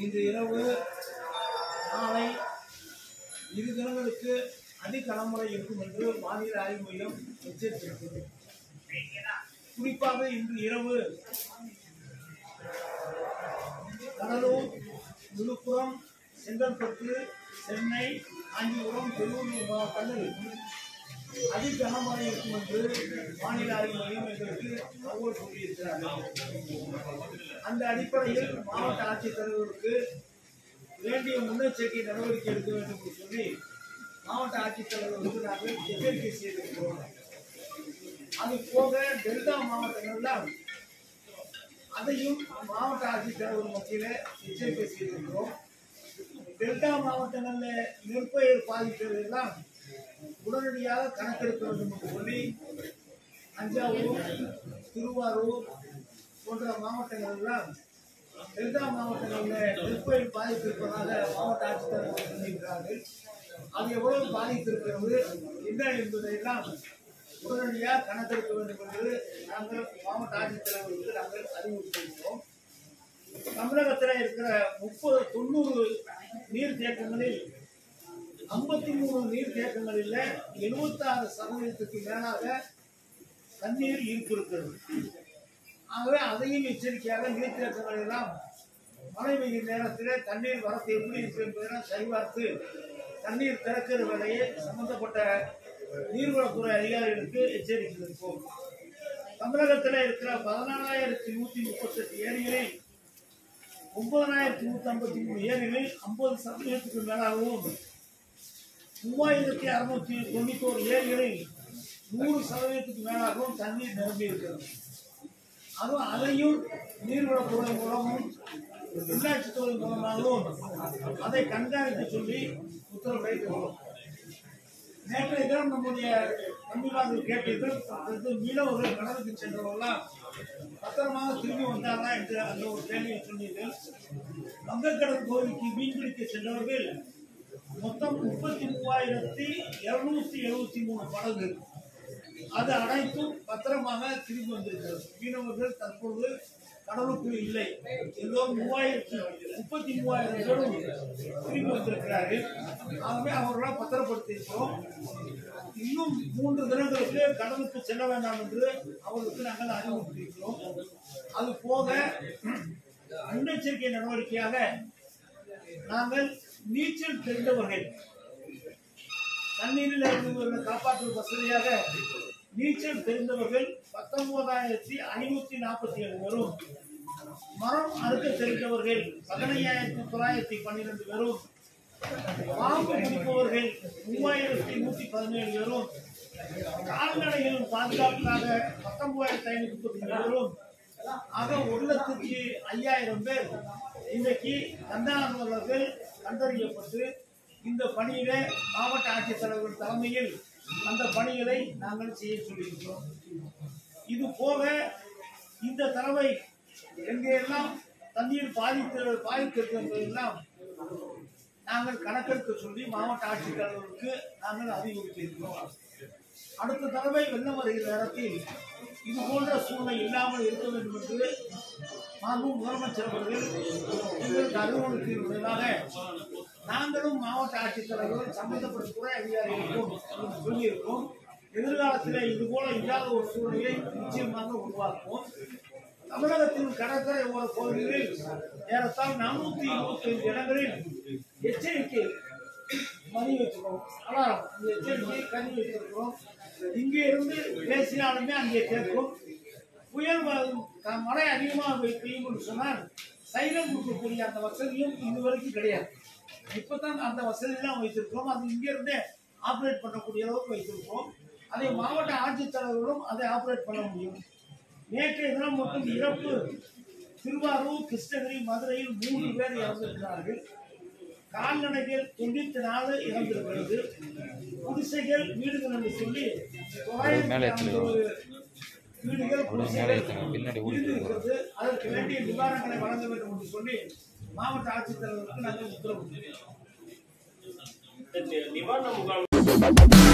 இன்று இரவு நாளை இரு தினங்களுக்கு அதி கனமழை இருக்கும் என்று வானிலை ஆய்வு மையம் எச்சரித்திருக்கிறது குறிப்பாக இன்று இரவு கடலூர் விழுப்புரம் செங்கல்பட்டு சென்னை காஞ்சிபுரம் திருவள்ளூர் மாவட்டங்களில் அதி கனமழை இருக்கும் என்று வானிலை ஆய்வு மையம் எங்களுக்கு தகவல் சொல்லியிருக்கிறார்கள் அந்த அடிப்படையில் மாவட்ட ஆட்சித்தலைவருக்கு வேண்டிய முன்னெச்சரிக்கை நடவடிக்கை எடுக்க வேண்டும் என்று சொல்லி மாவட்ட ஆட்சித்தலைவருக்கு நாங்கள் எச்சரிக்கை செய்திருக்கிறோம் அது போக டெல்டா மாவட்டங்கள்லாம் அதையும் மாவட்ட ஆட்சித்தலைவர் மத்தியில் எச்சரிக்கை செய்திருக்கிறோம் டெல்டா மாவட்டங்களில் நெற்பயிர் பாதித்ததெல்லாம் உடனடியாக கணக்கெடுக்க வேண்டும் என்று சொல்லி தஞ்சாவூர் திருவாரூர் போன்ற மாவட்டங்கள் எல்லாம் டெல்டா மாவட்டங்களில் நெற்பயிர் பாதித்திருப்பதாக மாவட்ட ஆட்சித்தலைவர் சொல்லியிருக்கிறார்கள் அது எவ்வளவு பாதித்திருக்கிறது என்ன என்பதையெல்லாம் உடனடியாக கணக்கெடுக்க வேண்டும் என்று நாங்கள் மாவட்ட ஆட்சித்தலைவருக்கு நாங்கள் அறிவுறுத்தியிருக்கிறோம் தமிழகத்தில் இருக்கிற முப்பது தொண்ணூறு நீர் தேக்கங்களில் ஐம்பத்தி மூணு நீர் தேக்கங்களில் எழுபத்தாறு சதவீதத்துக்கு மேலாக தண்ணீர் ஈர்ப்பு இருக்கிறது ஆகவே அதையும் எச்சரிக்கையாக நீர் தேக்கங்கள் எல்லாம் மழை பெய்யும் நேரத்தில் தண்ணீர் வரத்து எப்படி இருக்கு என்பதை சரிபார்த்து தண்ணீர் திறக்கிற வேலையை சம்பந்தப்பட்ட நீர்வளத்துறை அதிகாரிகளுக்கு எச்சரித்திருக்கோம் தமிழகத்தில் இருக்கிற பதினாலாயிரத்தி நூற்றி முப்பத்தெட்டு ஏரிகளில் ஒன்பதனாயிரத்தி நூற்றி ஐம்பத்தி மூணு ஏரிகளில் ஐம்பது சதவீதத்துக்கு மேலாகவும் மூவாயிரத்தி அறுநூத்தி தொண்ணூத்தோரு ஏரிகளில் நூறு சதவீதத்துக்கு மேலாகவும் தண்ணீர் நிரம்பி இருக்கிறது அதுவும் அதையும் நீர்வளத்துறை மூலமும் உள்ளாட்சித்துறை மூலமாகவும் அதை கண்காணிக்க சொல்லி உத்தரவிட்டிருக்கிறோம் நேற்றைய தினம் நம்முடைய தமிழ்நாடு கேட்டீர்கள் அடுத்து மீனவர்கள் கடலுக்கு சென்றவர்கள்லாம் பத்திரமாக திரும்பி வந்தாரா என்று அந்த ஒரு கேள்வியை சொன்னீர்கள் வங்கக்கடல் கோவிலுக்கு மீன்பிடிக்க சென்றவர்கள் மொத்தம் முப்பத்தி மூவாயிரத்தி இருநூத்தி எழுபத்தி மூணு படகு அது அனைத்தும் பத்திரமாக திரும்பி வந்திருக்கிறது மீனவர்கள் தற்பொழுது கடலுக்குள் இல்லை எல்லோரும் மூவாயிரத்தி முப்பத்தி மூவாயிரம் பேரும் திரும்பி வந்திருக்கிறார்கள் ஆகவே அவர்களால் பத்திரப்படுத்தியிருக்கிறோம் இன்னும் மூன்று தினங்களுக்கு கடலுக்கு செல்ல வேண்டாம் என்று அவர்களுக்கு நாங்கள் அறிவுறுத்தியிருக்கிறோம் அது போக முன்னெச்சரிக்கை நடவடிக்கையாக நாங்கள் நீச்சல் தெரிந்தவர்கள் தண்ணீரில் இருந்தவர்களை காப்பாற்றும் வசதியாக நீச்சல் தெரிந்தவர்கள் பத்தொன்பதாயிரத்தி ஐநூத்தி நாற்பத்தி ஏழு பேரும் மரம் அறுக்க தெரிந்தவர்கள் பதினையாயிரத்தி தொள்ளாயிரத்தி பன்னிரெண்டு பேரும் பாம்பு பிடிப்பவர்கள் மூவாயிரத்தி நூத்தி பதினேழு பேரும் கால்நடைகளின் பாதுகாப்புக்காக பத்தொன்பதாயிரத்தி ஐநூத்தி முப்பத்தி பேரும் ஆக ஒரு லட்சத்தி ஐயாயிரம் பேர் இன்றைக்கு கந்தானவர்கள் கண்டறியப்பட்டு இந்த பணியில மாவட்ட ஆட்சித்தலைவர் தலைமையில் அந்த பணிகளை நாங்கள் செய்ய சொல்லியிருக்கிறோம் இது போக இந்த தடவை எங்கெல்லாம் தண்ணீர் பாதித்து பாதித்திருக்கிறதெல்லாம் நாங்கள் கணக்கெடுக்க சொல்லி மாவட்ட ஆட்சித்தலைவருக்கு நாங்கள் அறிவுறுத்தியிருக்கிறோம் அடுத்த தடவை வெள்ளம் வருகிற நேரத்தில் இது போன்ற சூழ்நிலை இல்லாமல் இருக்க வேண்டும் என்று மாண்பு முதலமைச்சர் அவர்கள் எங்களுக்கு அறிவுறுத்தியின் விளைவாக நாங்களும் மாவட்ட ஆட்சித்தலைவர்கள் சம்பந்தப்பட்ட துறை அதிகாரிகளுக்கும் சொல்லியிருக்கோம் எதிர்காலத்தில் இது போல இல்லாத ஒரு சூழ்நிலையை நிச்சயமாக உருவாக்குவோம் தமிழகத்தின் கடற்கரை ஓர பகுதிகளில் ஏறத்தாழ் நானூத்தி இருபத்தி ஐந்து இடங்களில் எச்சரிக்கை மணி வச்சிருக்கோம் அலாரம் அந்த எச்சரிக்கையை கனி வச்சிருக்கிறோம் இங்கே இருந்து பேசினாலுமே அங்கே கேட்கும் புயல் வ- க- மழை அதிகமாக பெய்- பெய்யும் என்று சொன்னால் சைலம் கொடுக்கக்கூடிய அந்த வசதியும் இது வரைக்கும் கிடையாது இப்பதான் அந்த வசதியெல்லாம் வைத்திருக்கிறோம் அது இங்கிருந்தே ஆப்ரேட் பண்ணக்கூடிய அளவுக்கு வைத்திருக்கிறோம் அதை மாவட்ட ஆட்சித்தலைவர்களும் அதை ஆப்ரேட் பண்ண முடியும் நேற்றைய தினம் மட்டும் இறப்பு திருவாரூர் கிருஷ்ணகிரி மதுரையில் மூன்று பேர் இறந்திருக்கிறார்கள் கால்நடைகள் தொண்ணூத்தி நாலு இறந்திருக்கிறது குடிசைகள் வீடுகள் என்று சொல்லி மேலே தொள்ளாயிரத்தி எடுத்துட்டு ஐம்பது வீடுகள் அப்படியே மேலே குடிசைகள் எடுத்துங்க பின்னாடி ஓடிட்டு இருக்கிறது அதற்கு வேண்டிய நிவாரணங்களை வழங்க வேண்டும் என்று சொல்லி மாவட்ட ஆட்சித்தலைவருக்கு நாங்கள் உத்தரவு நிவாரண முகாம்